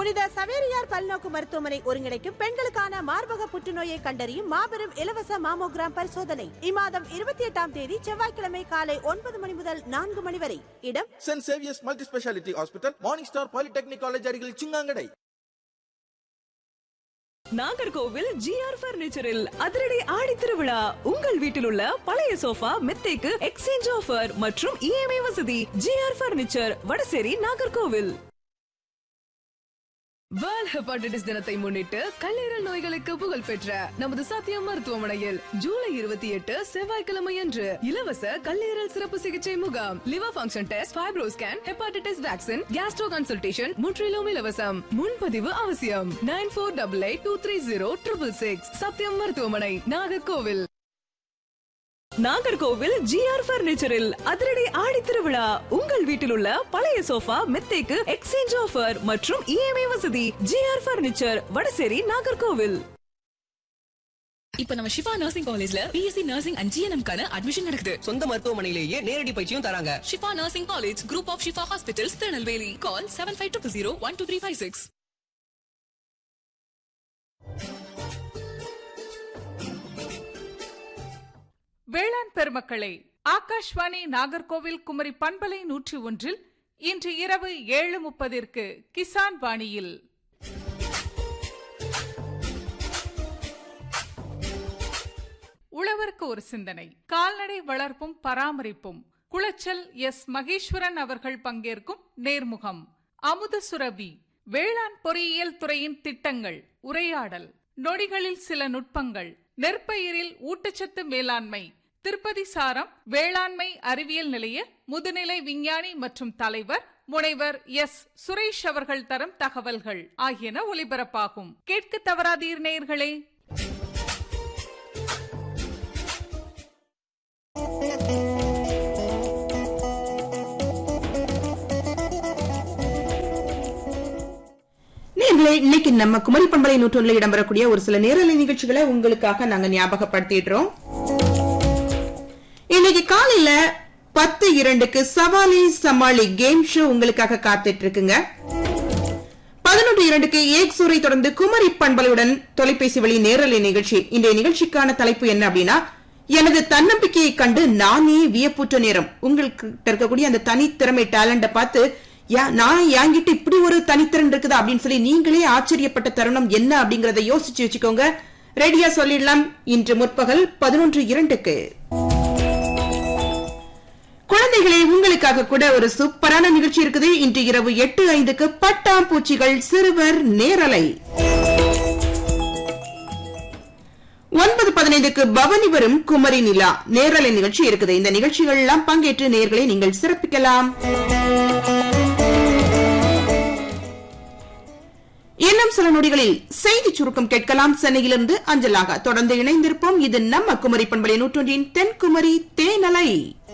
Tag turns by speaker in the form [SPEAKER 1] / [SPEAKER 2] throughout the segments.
[SPEAKER 1] புனித சவேரியார் பல்நோக்கு மருத்துவமனை ஒருங்கிணைக்கும் பெண்களுக்கான மார்பக புற்றுநோயை கண்டறியும் மாபெரும் இலவச மாமோகிராம் பரிசோதனை இம்மாதம் இருபத்தி எட்டாம் தேதி செவ்வாய்க்கிழமை காலை ஒன்பது மணி முதல் நான்கு மணி வரை இடம்
[SPEAKER 2] Saint Xavier's multi speciality hospital morning star polytechnic college அருகில் சிங்காங்கடை
[SPEAKER 3] நாகர்கோவில் ஜிஆர் பர்னிச்சரில் அதிரடி ஆடி திருவிழா உங்கள் வீட்டில் உள்ள பழைய சோஃபா மெத்தைக்கு எக்ஸ்சேஞ்ச் ஆஃபர் மற்றும் இஎம்ஐ வசதி GR furniture Vadasery Nagercoil
[SPEAKER 4] world hepatitis தினத்தை முன்னிட்டு கல்லீரல் நோய்களுக்கு புகழ் பெற்ற நமது சத்தியம் மருத்துவமனையில் ஜூலை இருபத்தி எட்டு செவ்வாய்க்கிழமை அன்று இலவச கல்லீரல் சிறப்பு சிகிச்சை முகாம் liver function test fibro scan hepatitis vaccine gastro consultation முற்றிலும் இலவசம் முன்பதிவு அவசியம் nine four double eight two three zero triple six சத்தியம் மருத்துவமனை நாகர்கோவில்
[SPEAKER 3] நாகர்கோவில் ஜிஆர் பர்னிச்சரில் அதிரடி ஆடி திருவிழா உங்கள் வீட்டில் உள்ள பழைய சோஃபா மெத்தைக்கு எக்ஸ்சேஞ்ச் ஆஃபர் மற்றும் இஎம்ஐ வசதி ஜிஆர் பர்னிச்சர் வடசேரி நாகர்கோவில்
[SPEAKER 5] இப்ப நம்ம ஷிஃபா நர்சிங் காலேஜ்ல பிஎஸ்சி நர்சிங் அண்ட் ஜிஎன்எம் கான அட்மிஷன் நடக்குது
[SPEAKER 6] சொந்த மருத்துவமனையிலேயே நேரடி பயிற்சியும் தராங்க
[SPEAKER 5] Shifa nursing college group of Shifa hospitals Tirunelveli call seven five two zero one two three five six
[SPEAKER 7] வேளாண் பெருமக்களே ஆகாஷ்வாணி நாகர்கோவில் குமரி பண்பலை நூற்றி ஒன்றில் இன்று இரவு ஏழு முப்பதிற்கு கிசான் வாணியில் உழவருக்கு ஒரு சிந்தனை கால்நடை வளர்ப்பும் பராமரிப்பும் குளச்சல் எஸ் மகேஸ்வரன் அவர்கள் பங்கேற்கும் நேர்முகம் அமுத சுரபி வேளாண் பொறியியல் துறையின் திட்டங்கள் உரையாடல் நொடிகளில் சில நுட்பங்கள் நெற்பயிரில் ஊட்டச்சத்து மேலாண்மை திருப்பதி சாரம் வேளாண்மை அறிவியல் நிலைய முதுநிலை விஞ்ஞானி மற்றும் தலைவர் முனைவர் எஸ் சுரேஷ் அவர்கள் தரும் தகவல்கள் ஆகியன ஒலிபரப்பாகும் கேட்க தவறாதீர் நேயர்களே
[SPEAKER 8] நேர்களே இன்னைக்கு நம்ம குமரி பண்பலை நூற்றொன்றில் இடம்பெறக்கூடிய ஒரு சில நேரலை நிகழ்ச்சிகளை உங்களுக்காக நாங்க ஞாபகப்படுத்திடுறோம் இன்னைக்கு காலையில பத்து இரண்டுக்கு சவாலி சமாளி கேம் ஷோ உங்களுக்காக காத்துட்டு இருக்குங்க பதினொன்று இரண்டுக்கு ஏக் சூரை தொடர்ந்து குமரி பண்பலையுடன் தொலைபேசி வழி நேரலை நிகழ்ச்சி இன்றைய நிகழ்ச்சிக்கான தலைப்பு என்ன அப்படின்னா எனது தன்னம்பிக்கையை கண்டு நானே வியப்புற்ற நேரம் உங்களுக்கு இருக்கக்கூடிய அந்த தனித்திறமை டேலண்ட பார்த்து யா- நான் என்கிட்ட இப்படி ஒரு தனித்திறன் இருக்குதா அப்படின்னு சொல்லி நீங்களே ஆச்சரியப்பட்ட தருணம் என்ன அப்படிங்கறத யோசிச்சு வச்சுக்கோங்க ரெடியா சொல்லிடலாம் இன்று முற்பகல் பதினொன்று இரண்டுக்கு குழந்தைகளே உங்களுக்காக கூட ஒரு சூப்பரான நிகழ்ச்சி இருக்குது இன்று இரவு எட்டு ஐந்துக்கு பட்டாம்பூச்சிகள் சிறுவர் நேரலை ஒன்பது பதினைந்துக்கு பவனி வரும் குமரி நிலா நேரலை நிகழ்ச்சி இருக்குது இந்த நிகழ்ச்சிகள் எல்லாம் பங்கேற்று நேர்களை நீங்கள் சிறப்பிக்கலாம் இன்னும் சில நொடிகளில் செய்தி சுருக்கம் கேட்கலாம் சென்னையிலிருந்து அஞ்சலாக தொடர்ந்து இணைந்திருப்போம் இது நம்ம குமரி பண்பலை நூற்றொன்றின் தென்குமரி தேனலை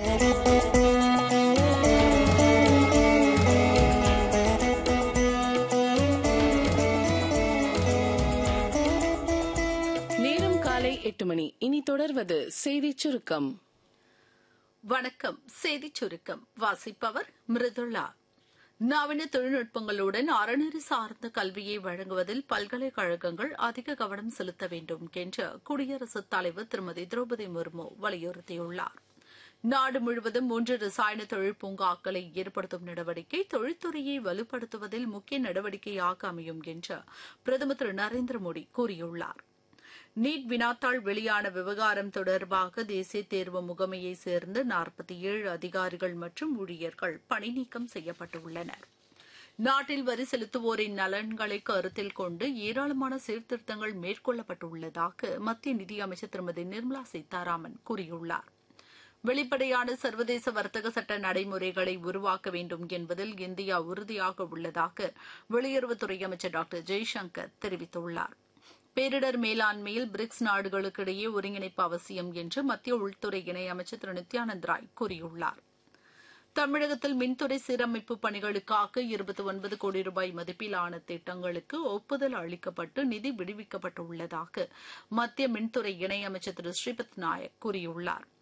[SPEAKER 9] நேரம் காலை எட்டு மணி இனி தொடர்வது செய்தி சுருக்கம்
[SPEAKER 10] வணக்கம் செய்திச் சுருக்கம் வாசிப்பவர் மிருதுளா நவீன தொழில்நுட்பங்களுடன் அறநெறி சார்ந்த கல்வியை வழங்குவதில் பல்கலைக்கழகங்கள் அதிக கவனம் செலுத்த வேண்டும் என்று குடியரசுத் தலைவர் திருமதி திரௌபதி முர்மு வலியுறுத்தியுள்ளார் நாடு முழுவதும் மூன்று ரசாயன தொழில் பூங்காக்களை ஏற்படுத்தும் நடவடிக்கை தொழில்துறையை வலுப்படுத்துவதில் முக்கிய நடவடிக்கையாக அமையும் என்று பிரதமர் திரு நரேந்திர மோடி கூறியுள்ளார் நீட் வினாத்தாள் வெளியான விவகாரம் தொடர்பாக தேசிய தேர்வு முகமையை சேர்ந்த நாற்பத்தி ஏழு அதிகாரிகள் மற்றும் ஊழியர்கள் பணிநீக்கம் செய்யப்பட்டுள்ளனர் நாட்டில் வரி செலுத்துவோரின் நலன்களை கருத்தில் கொண்டு ஏராளமான சீர்திருத்தங்கள் மேற்கொள்ளப்பட்டுள்ளதாக மத்திய நிதியமைச்சர் திருமதி நிர்மலா சீதாராமன் கூறியுள்ளார் வெளிப்படையான சர்வதேச வர்த்தக சட்ட நடைமுறைகளை உருவாக்க வேண்டும் என்பதில் இந்தியா உறுதியாக உள்ளதாக வெளியுறவுத்துறை அமைச்சர் டாக்டர் ஜெய்சங்கர் தெரிவித்துள்ளார் பேரிடர் மேலாண்மையில் பிரிக்ஸ் நாடுகளுக்கிடையே ஒருங்கிணைப்பு அவசியம் என்று மத்திய உள்துறை இணையமைச்சர் திரு நித்யானந்த் ராய் கூறியுள்ளார் தமிழகத்தில் மின்துறை சீரமைப்பு பணிகளுக்காக இருபத்தி ஒன்பது கோடி ரூபாய் மதிப்பிலான திட்டங்களுக்கு ஒப்புதல் அளிக்கப்பட்டு நிதி விடுவிக்கப்பட்டுள்ளதாக மத்திய மின்துறை இணையமைச்சர் திரு ஸ்ரீபத் நாயக் கூறியுள்ளார்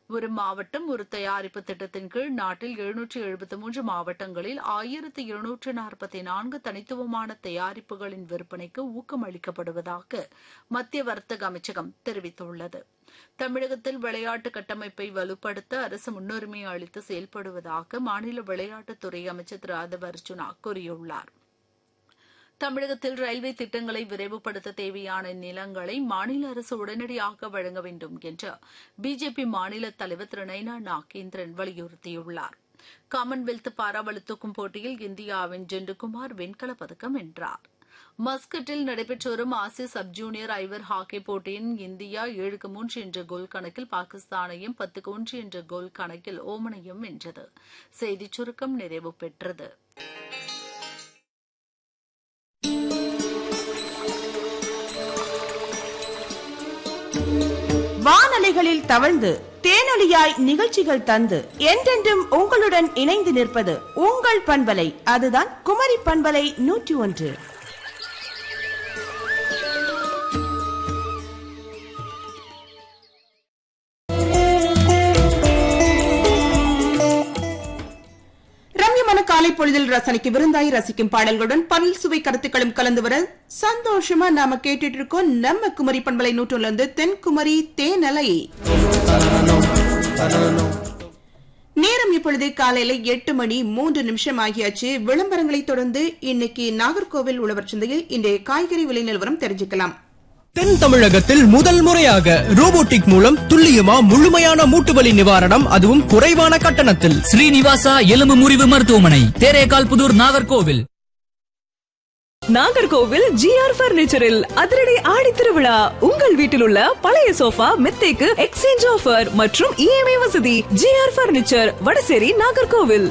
[SPEAKER 10] ஒரு மாவட்டம் ஒரு தயாரிப்பு திட்டத்தின் கீழ் நாட்டில் எழுநூற்று எழுபத்தி மூன்று மாவட்டங்களில் ஆயிரத்து இருநூற்று நாற்பத்தி நான்கு தனித்துவமான தயாரிப்புகளின் விற்பனைக்கு ஊக்கம் அளிக்கப்படுவதாக மத்திய வர்த்தக அமைச்சகம் தெரிவித்துள்ளது தமிழகத்தில் விளையாட்டு கட்டமைப்பை வலுப்படுத்த அரசு முன்னுரிமை அளித்து செயல்படுவதாக மாநில விளையாட்டுத்துறை அமைச்சர் திரு ஆதவ அர்ஜுனா கூறியுள்ளார் தமிழகத்தில் ரயில்வே திட்டங்களை விரைவுபடுத்த தேவையான நிலங்களை மாநில அரசு உடனடியாக வழங்க வேண்டும் என்று பிஜேபி மாநில தலைவர் திரு நைனா நாகேந்திரன் வலியுறுத்தியுள்ளார் காமன்வெல்த் பாராவலுத்தூக்கும் போட்டியில் இந்தியாவின் ஜெண்டுகுமார் வெண்கலப் பதக்கம் வென்றார் மஸ்கட்டில் நடைபெற்று வரும் ஆசிய சப் ஜூனியர் ஐவர் ஹாக்கி போட்டியின் இந்தியா ஏழுக்கு மூன்று என்ற கோல் கணக்கில் பாகிஸ்தானையும் பத்துக்கு ஒன்று என்ற கோல் கணக்கில் ஓமனையும் வென்றது செய்திச் சுருக்கம் நிறைவு பெற்றது
[SPEAKER 1] வானலைகளில் தவழ்ந்து தேனொலியாய் நிகழ்ச்சிகள் தந்து என்றென்றும் உங்களுடன் இணைந்து நிற்பது உங்கள் பண்பலை அதுதான் குமரி பண்பலை நூற்றி ஒன்று
[SPEAKER 8] ரம்யமான காலை பொழுதில் ரசனைக்கு விருந்தாய் ரசிக்கும் பாடல்களுடன் பல் சுவை கருத்துக்களும் கலந்து வர சந்தோஷமா நாம கேட்டுட்டு இருக்கோம் நம்ம குமரி பண்பலை நூற்றுல இருந்து தென்குமரி தேனலை நேரம் இப்பொழுது காலையில எட்டு மணி மூன்று நிமிஷம் ஆகியாச்சு விளம்பரங்களை தொடர்ந்து இன்னைக்கு நாகர்கோவில் உழவர் சந்தையில் இன்றைய காய்கறி விலை நிலவரம் தெரிஞ்சுக்கலாம்
[SPEAKER 6] தென் தமிழகத்தில் முதல் முறையாக ரோபோட்டிக் மூலம் துல்லியமா முழுமையான மூட்டுவலி நிவாரணம் அதுவும் குறைவான கட்டணத்தில்
[SPEAKER 11] ஸ்ரீனிவாசா எலும்பு முறிவு மருத்துவமனை தேரேகால் புதூர் நாகர்கோவில்
[SPEAKER 3] நாகர்கோவில் ஜிஆர் பர்னிச்சரில் அதிரடி ஆடி திருவிழா உங்கள் வீட்டில் உள்ள பழைய சோஃபா மெத்தைக்கு எக்ஸ்சேஞ்ச் ஆஃபர் மற்றும் இஎம்ஐ வசதி ஜிஆர் பர்னிச்சர் வடசேரி நாகர்கோவில்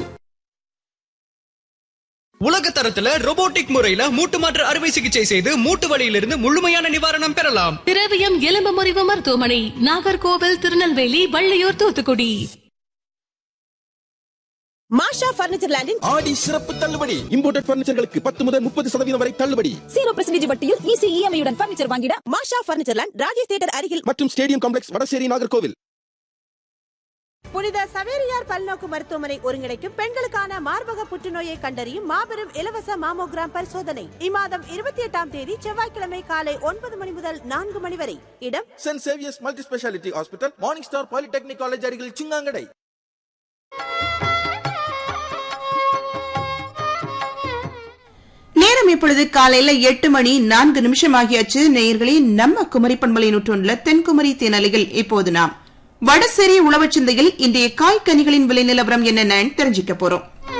[SPEAKER 6] உலக தரத்துல ரோபோட்டிக் முறையில மூட்டு மாற்று அறுவை சிகிச்சை செய்து மூட்டு வலியிலிருந்து முழுமையான நிவாரணம் பெறலாம்
[SPEAKER 12] திரவியம் எலும்பு முறிவு மருத்துவமனை நாகர்கோவில் திருநெல்வேலி வள்ளியூர் தூத்துக்குடி
[SPEAKER 1] மாஷா பர்னிச்சர் லேண்டின்
[SPEAKER 2] ஆடி சிறப்பு தள்ளுபடி இம்போர்டட் பர்னிச்சர்களுக்கு பத்து முதல் முப்பது சதவீதம் வரை தள்ளுபடி
[SPEAKER 5] ஜீரோ பர்சன்டேஜ் வட்டியில் ஈஸி இஎம்ஐயுடன் பர்னிச்சர் வாங்கிட
[SPEAKER 1] Masha furniture land Rajesh theatre அருகில்
[SPEAKER 2] மற்றும் ஸ்டேடியம் காம்ப்ளெக்ஸ் வடசேரி நாகர்கோவில்
[SPEAKER 1] புனித சவேரியார் பல்நோக்கு மருத்துவமனை ஒருங்கிணைக்கும் பெண்களுக்கான மார்பக புற்றுநோயை கண்டறியும் மாபெரும் இலவச மாமோகிராம் பரிசோதனை இம்மாதம் இருபத்தி எட்டாம் தேதி செவ்வாய்க்கிழமை காலை ஒன்பது மணி முதல் நான்கு மணி வரை இடம்
[SPEAKER 2] Saint Xavier's multi speciality hospital morning star polytechnic college அருகில் சிங்காங்கடை
[SPEAKER 8] நேரம் இப்பொழுது காலையில எட்டு மணி நான்கு நிமிஷம் ஆகியாச்சு நேயர்களே நம்ம குமரி பண்பலை நூற்றொன்றுல தென்குமரி தேனலையில் இப்போது நாம் வடசேரி உழவுச் சந்தையில் இன்றைய காய்கனிகளின் விலை நிலவரம் என்னென்னு தெரிஞ்சுக்க போறோம்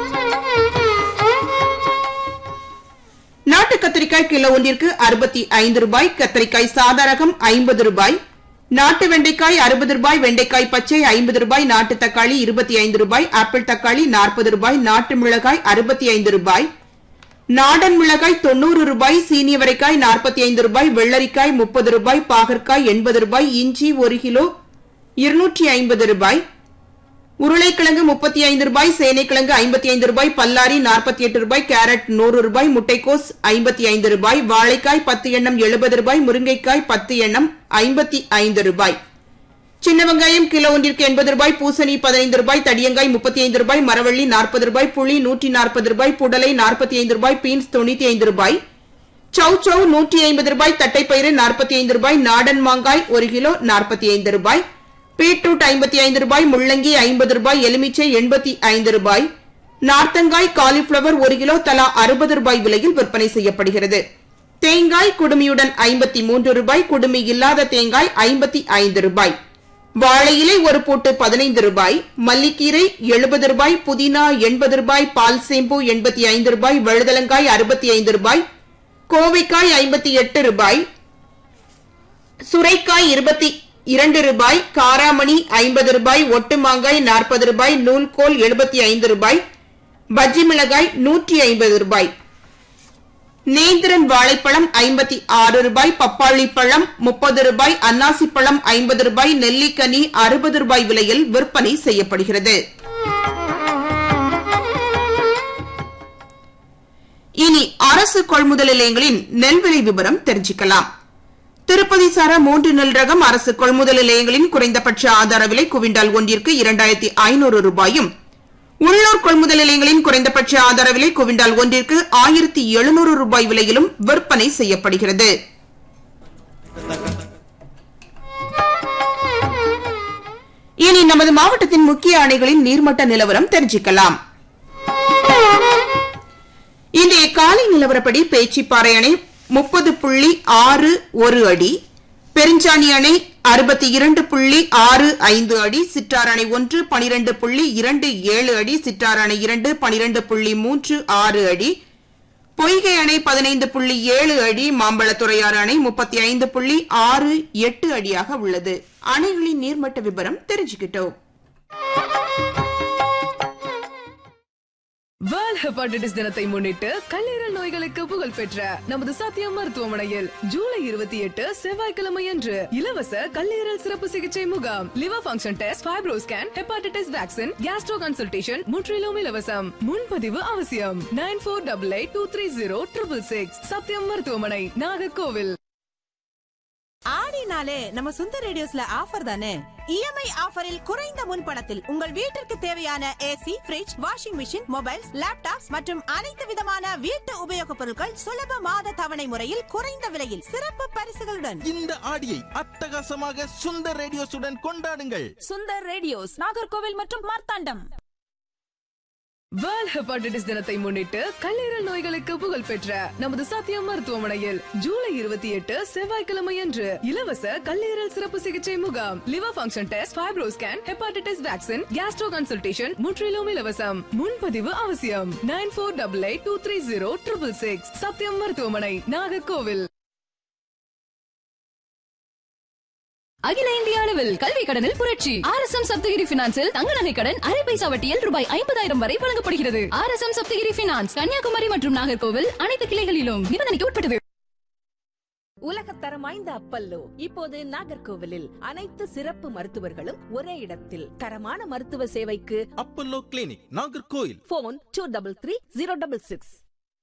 [SPEAKER 8] நாட்டு கத்திரிக்காய் கிலோ ஒன்றிற்கு அறுபத்தி ஐந்து ரூபாய் கத்திரிக்காய் சாதாரகம் ஐம்பது ரூபாய் நாட்டு வெண்டைக்காய் அறுபது ரூபாய் வெண்டைக்காய் பச்சை ஐம்பது ரூபாய் நாட்டு தக்காளி இருபத்தி ஐந்து ரூபாய் ஆப்பிள் தக்காளி நாற்பது ரூபாய் நாட்டு மிளகாய் அறுபத்தி ஐந்து ரூபாய் நாடன் மிளகாய் தொண்ணூறு ரூபாய் சீனியவரைக்காய் நாற்பத்தி ஐந்து ரூபாய் வெள்ளரிக்காய் முப்பது ரூபாய் பாகற்காய் எண்பது ரூபாய் இஞ்சி ஒரு கிலோ இருநூற்றி ஐம்பது ரூபாய் உருளைக்கிழங்கு முப்பத்தி ஐந்து ரூபாய் சேனைக்கிழங்கு ஐம்பத்தி ஐந்து ரூபாய் பல்லாரி நாற்பத்தி எட்டு ரூபாய் கேரட் நூறு ரூபாய் முட்டைக்கோஸ் ஐம்பத்தி ஐந்து ரூபாய் வாழைக்காய் பத்து எண்ணம் எழுபது ரூபாய் முருங்கைக்காய் பத்து எண்ணம் ஐம்பத்தி ஐந்து ரூபாய் சின்ன வெங்காயம் கிலோ ஒன்றிற்கு எண்பது ரூபாய் பூசணி பதினைந்து ரூபாய் தடியங்காய் முப்பத்தி ஐந்து ரூபாய் மரவள்ளி நாற்பது ரூபாய் புளி நூற்றி நாற்பது ரூபாய் புடலை நாற்பத்தி ஐந்து ரூபாய் பீன்ஸ் தொண்ணூத்தி ஐந்து ரூபாய் சௌ சௌ நூற்றி ஐம்பது ரூபாய் தட்டைப்பயிறு நாற்பத்தி ஐந்து ரூபாய் நாடன் மாங்காய் ஒரு கிலோ நாற்பத்தி ஐந்து ரூபாய் பீட்ரூட் ஐம்பத்தி ஐந்து ரூபாய் முள்ளங்கி ஐம்பது ரூபாய் எலுமிச்சை எண்பத்தி ஐந்து ரூபாய் நார்த்தங்காய் காலிஃபிளவர் ஒரு கிலோ தலா அறுபது ரூபாய் விலையில் விற்பனை செய்யப்படுகிறது தேங்காய் குடுமியுடன் ஐம்பத்தி மூன்று ரூபாய் குடுமி இல்லாத தேங்காய் ஐம்பத்தி ஐந்து ரூபாய் வாழை இலை ஒரு பூட்டு பதினைந்து ரூபாய் மல்லிக்கீரை எழுபது ரூபாய் புதினா எண்பது ரூபாய் பால் சேம்பு எண்பத்தி ஐந்து ரூபாய் வழுதலங்காய் அறுபத்தி ஐந்து ரூபாய் கோவைக்காய் ஐம்பத்தி எட்டு ரூபாய் சுரைக்காய் இருபத்தி இரண்டு ரூபாய் காராமணி ஐம்பது ரூபாய் ஒட்டு மாங்காய் நாற்பது ரூபாய் நூல்கோல் எழுபத்தி ஐந்து ரூபாய் பஜ்ஜி மிளகாய் நூற்றி ஐம்பது ரூபாய் நேந்திரன் வாழைப்பழம் ஐம்பத்தி ஆறு ரூபாய் பப்பாளி பழம் முப்பது ரூபாய் அன்னாசி பழம் ஐம்பது ரூபாய் நெல்லிக்கனி அறுபது ரூபாய் விலையில் விற்பனை செய்யப்படுகிறது இனி அரசு கொள்முதல் நிலையங்களின் நெல் விலை விவரம் தெரிஞ்சுக்கலாம் திருப்பதி சார மூன்று நெல் ரகம் அரசு கொள்முதல் நிலையங்களின் குறைந்தபட்ச ஆதார விலை குவிண்டால் ஒன்றிற்கு இரண்டாயிரத்தி ஐநூறு ரூபாயும் உள்ளூர் கொள்முதல் நிலையங்களின் குறைந்தபட்ச ஆதார விலை குவிண்டால் ஒன்றிற்கு ஆயிரத்தி எழுநூறு ரூபாய் விலையிலும் விற்பனை செய்யப்படுகிறது இனி நமது மாவட்டத்தின் முக்கிய அணைகளின் நீர்மட்ட நிலவரம் தெரிஞ்சுக்கலாம் இன்றைய காலை நிலவரப்படி பேச்சிப்பாறை அணை முப்பது புள்ளி ஆறு ஒரு அடி பெருஞ்சாணி அணை அறுபத்தி இரண்டு புள்ளி ஆறு ஐந்து அடி சிற்றார் அணை ஒன்று பனிரெண்டு புள்ளி இரண்டு ஏழு அடி சிற்றார் அணை இரண்டு பனிரெண்டு புள்ளி மூன்று ஆறு அடி பொய்கை அணை பதினைந்து புள்ளி ஏழு அடி மாம்பழத்துறையாறு அணை முப்பத்தி ஐந்து புள்ளி ஆறு எட்டு அடியாக உள்ளது அணைகளின் நீர்மட்ட விவரம் தெரிஞ்சுக்கிட்டோம்
[SPEAKER 4] வேர்ல்ட் ஹெப்பாடைட்டிஸ் தினத்தை முன்னிட்டு கல்லீரல் நோய்களுக்கு புகழ் பெற்ற நமது சத்தியம் மருத்துவமனையில் ஜூலை இருபத்தி எட்டு செவ்வாய்க்கிழமை அன்று இலவச கல்லீரல் சிறப்பு சிகிச்சை முகாம் liver function test fibro scan hepatitis vaccine gastro consultation முற்றிலும் இலவசம் முன்பதிவு அவசியம் nine four double eight two three zero triple six சத்தியம் மருத்துவமனை நாகர்கோவில்
[SPEAKER 1] ஆடினாலே நம்ம சொந்த ரேடியோஸ்ல ஆஃபர் தானே இஎம்ஐ ஆஃபரில் குறைந்த முன்பணத்தில் உங்கள் வீட்டிற்கு தேவையான AC fridge washing machine mobiles laptops மற்றும் அனைத்து விதமான வீட்டு உபயோகப் பொருட்கள் சுலப மாத தவணை முறையில் குறைந்த விலையில் சிறப்பு பரிசுகளுடன்
[SPEAKER 2] இந்த ஆடியை அட்டகாசமாக சுந்தர் ரேடியோஸுடன் கொண்டாடுங்கள்
[SPEAKER 3] சுந்தர் ரேடியோஸ் நாகர்கோவில் மற்றும் மார்த்தாண்டம்
[SPEAKER 4] வேர்ல்ட் ஹெப்பாடைட்டிஸ் தினத்தை முன்னிட்டு கல்லீரல் நோய்களுக்கு புகழ் பெற்ற நமது சத்தியம் மருத்துவமனையில் ஜூலை இருபத்தி எட்டு செவ்வாய்க்கிழமை அன்று இலவச கல்லீரல் சிறப்பு சிகிச்சை முகாம் liver function test fibro scan hepatitis vaccine gastro consultation முற்றிலும் இலவசம் முன்பதிவு அவசியம் nine four double eight two three zero triple six சத்தியம் மருத்துவமனை நாகர்கோவில்
[SPEAKER 3] அகில இந்திய அளவில் கல்வி கடனில் புரட்சி ஆர் எஸ் எம் சப்தகிரி பினான்சில் தங்க நகை கடன் அரை பைசா வட்டியில் ரூபாய் ஐம்பதாயிரம் வரை வழங்கப்படுகிறது R S M Saptagiri finance Kanyakumari மற்றும் நாகர்கோவில் அனைத்து கிளைகளிலும் நிபந்தனைக்கு உட்பட்டது
[SPEAKER 13] உலகத்தரம் வாய்ந்த அப்பல்லோ இப்போது நாகர்கோவிலில் அனைத்து சிறப்பு மருத்துவர்களும் ஒரே இடத்தில் தரமான மருத்துவ சேவைக்கு
[SPEAKER 2] Apollo clinic Nagercoil
[SPEAKER 13] phone two double three zero double six